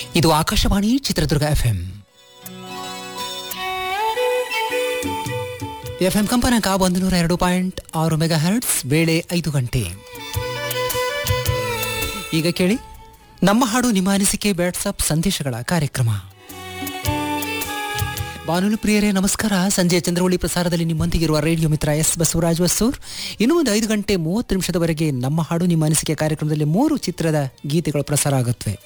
ಇದು Akashvani Chitradurga F M F M ಕಂಪನಾಂಕ ಒಂದು ನೂರ ಎರಡು ಪಾಯಿಂಟ್ ಆರು ಮೆಗಾ ಹರ್ಟ್ಸ್ ವೇಳೆ ಐದು ಗಂಟೆ ಈಗ ಕೇಳಿ ನಮ್ಮ ಹಾಡು ನಿಮ್ಮ ಅನಿಸಿಕೆ ವಾಟ್ಸಪ್ ಸಂದೇಶಗಳ ಕಾರ್ಯಕ್ರಮ ಬಾನುಲಿ ಪ್ರಿಯರೇ ನಮಸ್ಕಾರ ಸಂಜೆ ಚಂದ್ರವಳ್ಳಿ ಪ್ರಸಾರದಲ್ಲಿ ನಿಮ್ಮೊಂದಿಗಿರುವ ರೇಡಿಯೋ ಮಿತ್ರ ಎಸ್ ಬಸವರಾಜ್ ವಸ್ತೂರ್ ಇನ್ನು ಒಂದು ಐದು ಗಂಟೆ ಮೂವತ್ತು ನಿಮಿಷದವರೆಗೆ ನಮ್ಮ ಹಾಡು ನಿಮ್ಮ ಅನಿಸಿಕೆ ಕಾರ್ಯಕ್ರಮದಲ್ಲಿ ಮೂರು ಚಿತ್ರದ ಗೀತೆಗಳು ಪ್ರಸಾರ ಆಗುತ್ತವೆ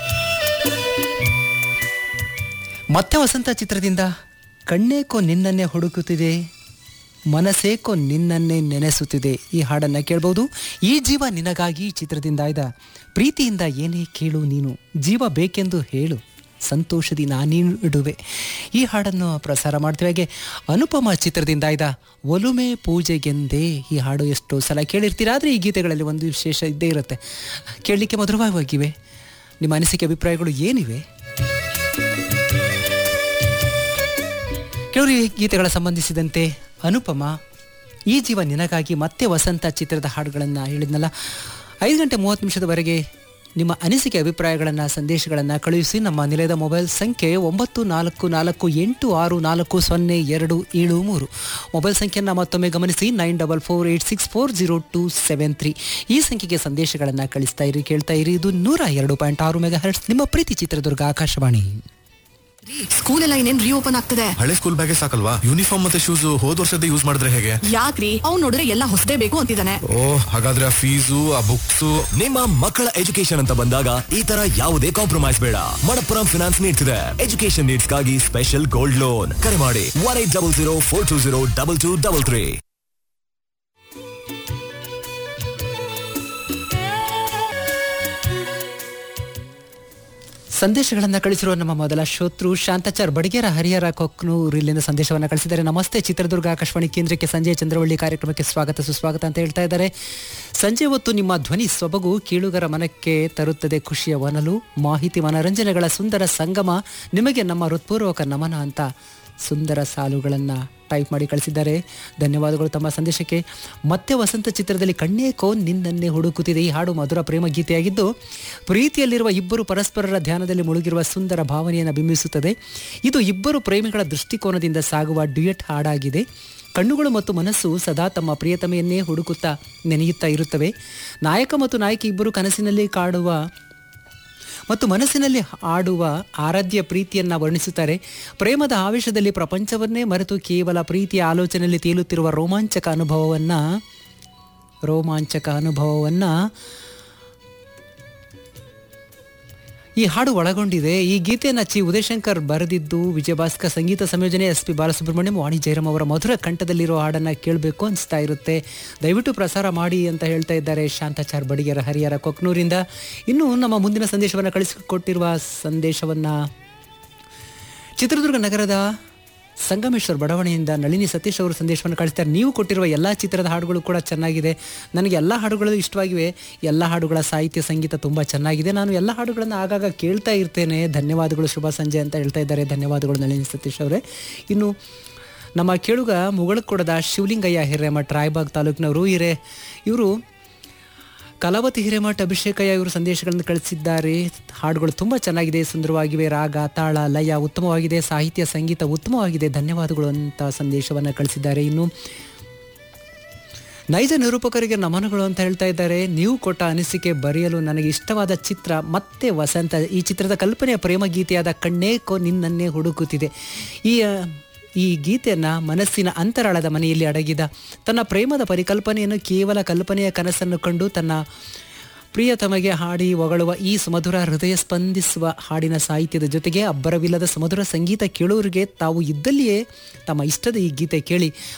ಮತ್ತೆ ವಸಂತ ಚಿತ್ರದಿಂದ ಕಣ್ಣೇಕೋ ನಿನ್ನನ್ನೇ ಹುಡುಕುತ್ತಿದೆ ಮನಸ್ಸೇಕೋ ನಿನ್ನನ್ನೇ ನೆನೆಸುತ್ತಿದೆ ಈ ಹಾಡನ್ನು ಕೇಳ್ಬೋದು ಈ ಜೀವ ನಿನಗಾಗಿ ಚಿತ್ರದಿಂದ ಆಯ್ದ ಪ್ರೀತಿಯಿಂದ ಏನೇ ಕೇಳು ನೀನು ಜೀವ ಬೇಕೆಂದು ಹೇಳು ಸಂತೋಷದಿ ನಾನಿಡುವೆ ಈ ಹಾಡನ್ನು ಪ್ರಸಾರ ಮಾಡ್ತೀವಿ ಹಾಗೆ ಅನುಪಮ ಚಿತ್ರದಿಂದ ಆಯ್ದ ಒಲುಮೆ ಪೂಜೆಗೆಂದೇ ಈ ಹಾಡು ಎಷ್ಟೋ ಸಲ ಕೇಳಿರ್ತೀರ ಆದರೆ ಈ ಗೀತೆಗಳಲ್ಲಿ ಒಂದು ವಿಶೇಷ ಇದ್ದೇ ಇರುತ್ತೆ ಕೇಳಲಿಕ್ಕೆ ಮಧುರವಾಗಿವೆ ನಿಮ್ಮ ಅನಿಸಿಕೆ ಅಭಿಪ್ರಾಯಗಳು ಏನಿವೆ ಕೆಲವರು ಈ ಗೀತೆಗಳ ಸಂಬಂಧಿಸಿದಂತೆ ಅನುಪಮ ಈ ಜೀವ ನಿನಗಾಗಿ ಮತ್ತೆ ವಸಂತ ಚಿತ್ರದ ಹಾಡುಗಳನ್ನು ಹೇಳಿದ್ನಲ್ಲ ಐದು ಗಂಟೆ ಮೂವತ್ತು ನಿಮಿಷದವರೆಗೆ ನಿಮ್ಮ ಅನಿಸಿಕೆ ಅಭಿಪ್ರಾಯಗಳನ್ನು ಸಂದೇಶಗಳನ್ನು ಕಳುಹಿಸಿ ನಮ್ಮ ನಿಲಯದ ಮೊಬೈಲ್ ಸಂಖ್ಯೆ ಒಂಬತ್ತು ನಾಲ್ಕು ನಾಲ್ಕು ಎಂಟು ಆರು ನಾಲ್ಕು ಸೊನ್ನೆ ಎರಡು ಏಳು ಮೂರು ಮೊಬೈಲ್ ಸಂಖ್ಯೆಯನ್ನು ಮತ್ತೊಮ್ಮೆ ಗಮನಿಸಿ nine double four eight six four zero two seven three ಈ ಸಂಖ್ಯೆಗೆ ಸಂದೇಶಗಳನ್ನು ಕಳಿಸ್ತಾ ಇರಿ ಕೇಳ್ತಾ ಇರಿ ಇದು ನೂರ ಎರಡು ಪಾಯಿಂಟ್ ಆರು ಮೆಗಾ ಹರ್ಟ್ಸ್ ನಿಮ್ಮ ಪ್ರೀತಿ ಚಿತ್ರದುರ್ಗ ಆಕಾಶವಾಣಿ ಸ್ಕೂಲ್ ಎಲ್ಲ ಇನ್ನೇನ್ ರೀಓಪನ್ ಆಗ್ತದೆ ಹಳೆ ಸ್ಕೂಲ್ ಬ್ಯಾಗೆ ಸಾಕಲ್ವಾ ಯೂನಿಫಾರ್ಮ್ ಮತ್ತೆ ಶೂಸ್ ಹೋದ್ ವರ್ಷದ ಯೂಸ್ ಮಾಡಿದ್ರೆ ಹೇಗೆ ಯಾಕ್ರಿ ಅವ್ನ್ ನೋಡಿದ್ರೆ ಎಲ್ಲ ಹೊಸದೇ ಬೇಕು ಅಂತಿದ್ದಾನೆ ಓ ಹಾಗಾದ್ರೆ ಆ ಫೀಸು ಆ ಬುಕ್ಸು ನಿಮ್ಮ ಮಕ್ಕಳ ಎಜುಕೇಶನ್ ಅಂತ ಬಂದಾಗ ಈ ತರ ಯಾವುದೇ ಕಾಂಪ್ರಮೈಸ್ ಬೇಡ ಮಣಪ್ಪುರಂ ಫಿನಾನ್ಸ್ ನೀಡ್ತಿದೆ ಎಜುಕೇಶನ್ ನೀಡ್ಸ್ಗಾಗಿ ಸ್ಪೆಷಲ್ ಗೋಲ್ಡ್ ಲೋನ್ ಕರೆ ಮಾಡಿ one eight double zero four two zero double two double three ಸಂದೇಶಗಳನ್ನು ಕಳಿಸಿರುವ ನಮ್ಮ ಮೊದಲ ಶ್ರೋತೃ ಶಾಂತಾಚಾರ್ ಬಡಿಗೇರ ಹರಿಹರ ಕೊಕ್ನೂರ್ ಇಲ್ಲಿಂದ ಸಂದೇಶವನ್ನು ಕಳಿಸಿದ್ದಾರೆ ನಮಸ್ತೆ ಚಿತ್ರದುರ್ಗ ಆಕಾಶವಾಣಿ ಕೇಂದ್ರಕ್ಕೆ ಸಂಜೆ ಚಂದ್ರವಳ್ಳಿ ಕಾರ್ಯಕ್ರಮಕ್ಕೆ ಸ್ವಾಗತ ಸುಸ್ವಾಗತ ಅಂತ ಹೇಳ್ತಾ ಇದ್ದಾರೆ ಸಂಜೆ ಹೊತ್ತು ನಿಮ್ಮ ಧ್ವನಿ ಸೊಬಗು ಕೀಳುಗರ ಮನಕ್ಕೆ ತರುತ್ತದೆ ಖುಷಿಯ ವನಲು ಮಾಹಿತಿ ಮನರಂಜನೆಗಳ ಸುಂದರ ಸಂಗಮ ನಿಮಗೆ ನಮ್ಮ ಹೃತ್ಪೂರ್ವಕ ನಮನ ಅಂತ ಸುಂದರ ಸಾಲುಗಳನ್ನು ಟೈಪ್ ಮಾಡಿ ಕಳಿಸಿದ್ದಾರೆ ಧನ್ಯವಾದಗಳು ತಮ್ಮ ಸಂದೇಶಕ್ಕೆ ಮತ್ತೆ ವಸಂತ ಚಿತ್ರದಲ್ಲಿ ಕಣ್ಣೇಕೋ ನಿನ್ನನ್ನೇ ಹುಡುಕುತ್ತಿದೆ ಈ ಹಾಡು ಮಧುರ ಪ್ರೇಮ ಗೀತೆಯಾಗಿದ್ದು ಪ್ರೀತಿಯಲ್ಲಿರುವ ಇಬ್ಬರು ಪರಸ್ಪರರ ಧ್ಯಾನದಲ್ಲಿ ಮುಳುಗಿರುವ ಸುಂದರ ಭಾವನೆಯನ್ನು ಬಿಂಬಿಸುತ್ತದೆ ಇದು ಇಬ್ಬರು ಪ್ರೇಮಿಗಳ ದೃಷ್ಟಿಕೋನದಿಂದ ಸಾಗುವ ಡ್ಯುಯೆಟ್ ಹಾಡಾಗಿದೆ ಕಣ್ಣುಗಳು ಮತ್ತು ಮನಸ್ಸು ಸದಾ ತಮ್ಮ ಪ್ರಿಯತಮೆಯನ್ನೇ ಹುಡುಕುತ್ತಾ ನೆನೆಯುತ್ತಾ ಇರುತ್ತವೆ ನಾಯಕ ಮತ್ತು ನಾಯಕಿ ಇಬ್ಬರು ಕನಸಿನಲ್ಲಿ ಕಾಡುವ ಮತ್ತು ಮನಸ್ಸಿನಲ್ಲಿ ಆಡುವ ಆರಾಧ್ಯ ಪ್ರೀತಿಯನ್ನ ವರ್ಣಿಸುತ್ತಾರೆ ಪ್ರೇಮದ ಆವೇಶದಲ್ಲಿ ಪ್ರಪಂಚವನ್ನೇ ಮರೆತು ಕೇವಲ ಪ್ರೀತಿಯ ಆಲೋಚನೆಯಲ್ಲಿ ತೇಲುತ್ತಿರುವ ರೋಮಾಂಚಕ ಅನುಭವವನ್ನ ರೋಮಾಂಚಕ ಅನುಭವವನ್ನ ಈ ಹಾಡು ಒಳಗೊಂಡಿದೆ ಈ ಗೀತೆಯನ್ನು ಚಿ ಉದಯಶಂಕರ್ ಬರೆದಿದ್ದು ವಿಜಯಭಾಸ್ಕರ್ ಸಂಗೀತ ಸಂಯೋಜನೆ ಎಸ್ ಪಿ ಬಾಲಸುಬ್ರಹ್ಮಣ್ಯಂ ವಾಣಿ ಜಯರಾಮ್ ಅವರ ಮಧುರ ಕಂಠದಲ್ಲಿರೋ ಹಾಡನ್ನು ಕೇಳಬೇಕು ಅನಿಸ್ತಾ ಇರುತ್ತೆ ದಯವಿಟ್ಟು ಪ್ರಸಾರ ಮಾಡಿ ಅಂತ ಹೇಳ್ತಾ ಇದ್ದಾರೆ ಶಾಂತಾಚಾರ್ ಬಡಿಗೆರ ಹರಿಹರ ಕೊಕ್ನೂರಿಂದ ಇನ್ನು ನಮ್ಮ ಮುಂದಿನ ಸಂದೇಶವನ್ನು ಕಳಿಸಿಕೊಟ್ಟಿರುವ ಸಂದೇಶವನ್ನು ಚಿತ್ರದುರ್ಗ ನಗರದ ಸಂಗಮೇಶ್ವರ್ ಬಡಾವಣೆಯಿಂದ ನಳಿನಿ ಸತೀಶ್ ಅವರು ಸಂದೇಶವನ್ನು ಕಳಿಸ್ತಾರೆ ನೀವು ಕೊಟ್ಟಿರುವ ಎಲ್ಲ ಚಿತ್ರದ ಹಾಡುಗಳು ಕೂಡ ಚೆನ್ನಾಗಿದೆ ನನಗೆ ಎಲ್ಲ ಹಾಡುಗಳು ಇಷ್ಟವಾಗಿವೆ ಎಲ್ಲ ಹಾಡುಗಳ ಸಾಹಿತ್ಯ ಸಂಗೀತ ತುಂಬ ಚೆನ್ನಾಗಿದೆ ನಾನು ಎಲ್ಲ ಹಾಡುಗಳನ್ನು ಆಗಾಗ ಕೇಳ್ತಾ ಇರ್ತೇನೆ ಧನ್ಯವಾದಗಳು ಶುಭ ಸಂಜೆ ಅಂತ ಹೇಳ್ತಾ ಇದ್ದಾರೆ ಧನ್ಯವಾದಗಳು ನಳಿನಿ ಸತೀಶ್ ಅವರೇ ಇನ್ನು ನಮ್ಮ ಕೇಳುಗ ಮುಗಳಕೊಡದ ಶಿವಲಿಂಗಯ್ಯ ಹಿರೇಮಠ ರಾಯಬಾಗ್ ತಾಲೂಕಿನವರು ಹಿರೇ ಇವರು ಕಲಾವತಿ ಹಿರೇಮಠ ಅಭಿಷೇಕಯ್ಯ ಇವರು ಸಂದೇಶಗಳನ್ನು ಕಳಿಸಿದ್ದಾರೆ ಹಾಡುಗಳು ತುಂಬ ಚೆನ್ನಾಗಿದೆ ಸುಂದರವಾಗಿವೆ ರಾಗ ತಾಳ ಲಯ ಉತ್ತಮವಾಗಿದೆ ಸಾಹಿತ್ಯ ಸಂಗೀತ ಉತ್ತಮವಾಗಿದೆ ಧನ್ಯವಾದಗಳು ಅಂತ ಸಂದೇಶವನ್ನು ಕಳಿಸಿದ್ದಾರೆ ಇನ್ನು ನೈಜ ನಿರೂಪಕರಿಗೆ ನಮನಗಳು ಅಂತ ಹೇಳ್ತಾ ಇದ್ದಾರೆ ನೀವು ಕೊಟ್ಟ ಅನಿಸಿಕೆ ಬರೆಯಲು ನನಗೆ ಇಷ್ಟವಾದ ಚಿತ್ರ ಮತ್ತೆ ವಸಂತ ಈ ಚಿತ್ರದ ಕಲ್ಪನೆಯ ಪ್ರೇಮ ಗೀತೆಯಾದ ಕಣ್ಣೇಕೋ ನಿನ್ನನ್ನೇ ಹುಡುಕುತ್ತಿದೆ ಈ ಆ, ಈ ಗೀತೆಯನ್ನು ಮನಸ್ಸಿನ ಅಂತರಾಳದ ಮನೆಯಲ್ಲಿ ಅಡಗಿದ ತನ್ನ ಪ್ರೇಮದ ಪರಿಕಲ್ಪನೆಯನ್ನು ಕೇವಲ ಕಲ್ಪನೆಯ ಕನಸನ್ನು ಕಂಡು ತನ್ನ ಪ್ರಿಯತಮಗೆ ಹಾಡಿ ಹೊಗಳುವ ಈ ಸುಮಧುರ ಹೃದಯ ಸ್ಪಂದಿಸುವ ಹಾಡಿನ ಸಾಹಿತ್ಯದ ಜೊತೆಗೆ ಅಬ್ಬರವಿಲ್ಲದ ಸುಮಧುರ ಸಂಗೀತ ಕೇಳುವರಿಗೆ ತಾವು ಇದ್ದಲ್ಲಿಯೇ ತಮ್ಮ ಇಷ್ಟದ ಈ ಗೀತೆ ಕೇಳಿ